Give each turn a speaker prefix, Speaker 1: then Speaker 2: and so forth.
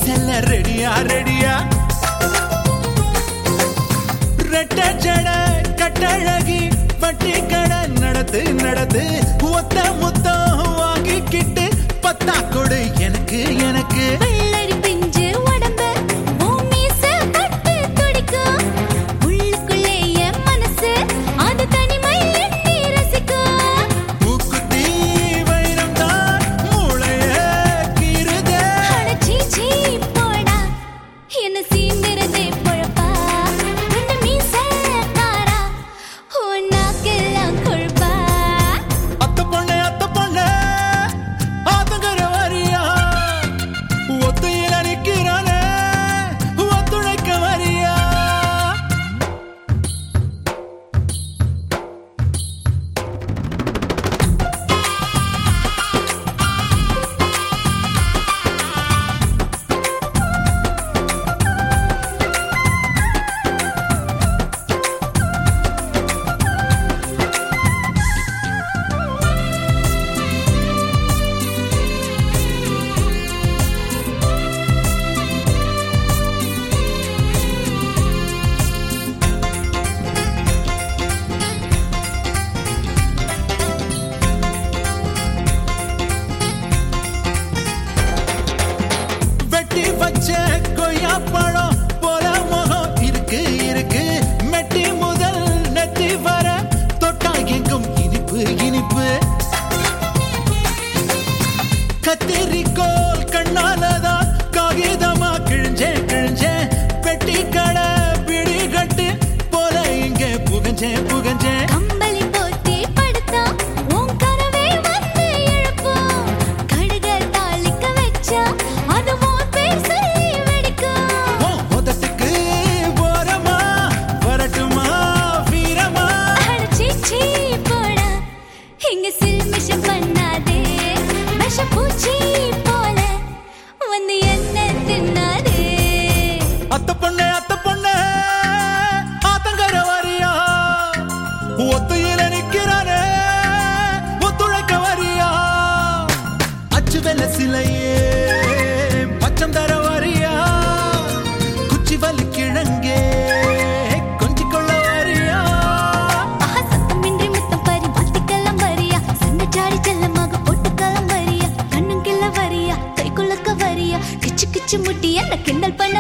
Speaker 1: செல்ல ரெடியா ரெடியா ரெட்ட ஜட கட்டழகி வட்டி கடை நடத்து நடத்து ஒத்த முத்தம் வாங்கிக்கிட்டு பத்தா கொடு எனக்கு எனக்கு
Speaker 2: வெள்ளரி பிஞ்சு உடம்பு உன் மீசை பட்டு துடிக்கும். உள்ளுக்குள்ளே என் மனசு அது தனிமை எண்ணி ரசிக்கும்.
Speaker 1: மூக்குத்தி வைரம் தான் மூளைய கீறுதே
Speaker 2: அட சீ, சீ, போடா. என்ன சீண்டுறதே பொழப்பா. உன்னை மீசைக்காரா, உன் நாக்கெல்லாம் கொழுப்பா.
Speaker 1: அத்த பொண்ணே அத்த பொண்ணே ஆத்தங்கர வரியா ஒத்தையில நிக்கிறானே ஒத்துழைக்க வரியா வெட்டி வச்ச கொய்யா பழம் போல முகம் இருக்கு இருக்கு மெட்டி முதல் நெத்தி வர தொட்டா எங்கும் இனிப்பு இனிப்பு கத்திரிக்கோல் கண்ணாலதான் காகிதமா கிழிஞ்சேன் கிழிஞ்சேன் பெட்டி கடை பிடி கட்டு போல இங்க புகஞ்சேன் புகஞ்சேன்
Speaker 2: கம்பளி போத்தி படுத்தா, உன் கனவே வந்து எழுப்பும். கடுக தாளிக்க வச்சா, அது உன் பேர் சொல்லி வெடிக்கும்.
Speaker 1: உன் உதட்டுக்கு ஓரமா வரட்டுமா வீரமா
Speaker 2: அட சீ, சீ, போடா. இங்க சில்மிஷம் பண்ணாதே. விஷப்பூச்சி போல வந்து என்ன தின்னாதே.
Speaker 1: அத்த பொண்ணே அத்த பொண்ணே ஆத்தங்கர வரியா ஒத்தையில நிக்கிறானே ஒத்துழைக்க வரியா அச்சு வெள்ள சிலையே பச்சம் தர வரியா குச்சி வலி கிழங்கே கொஞ்சி கொள்ள வரியா
Speaker 2: ஆஹா, சத்தமின்றி முத்தம் பறி, மாத்திக்கலாம் வரியா. சண்டைச்சாடி செல்லமாக போட்டுக்கலாம் வரியா. கண்ணும் கிள்ள வரியா, கை குலுக்க வரியா. கிச்சு கிச்சு முட்டி என்ன கிண்டல் பண்ண